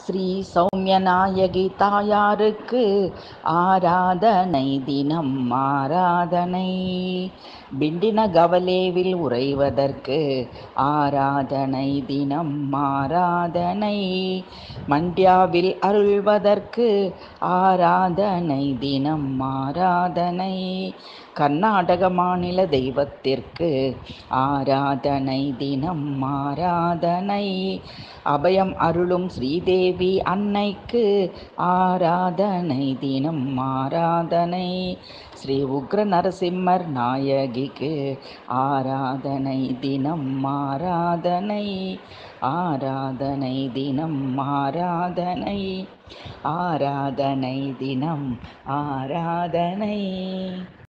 ஸ்ரீ சௌமியநாயகி தாயாருக்கு ஆராதனை தினம் ஆராதனை பிண்டின கவலேவில் உறைவதற்கு ஆராதனை தினம் ஆராதனை மண்டியாவில் அருள்வதற்கு ஆராதனை தினம் ஆராதனை கர்நாடக மாநில தெய்வத்திற்கு ஆராதனை தினம் ஆராதனை அபயம் அருளும் ஸ்ரீதேவி அன்னைக்கு ஆராதனை தினம் ஆராதனை ஸ்ரீ உக்ர நரசிம்மர் நாயகிக்கு ஆராதனை தினம் ஆராதனை ஆராதனை தினம் ஆராதனை ஆராதனை தினம் ஆராதனை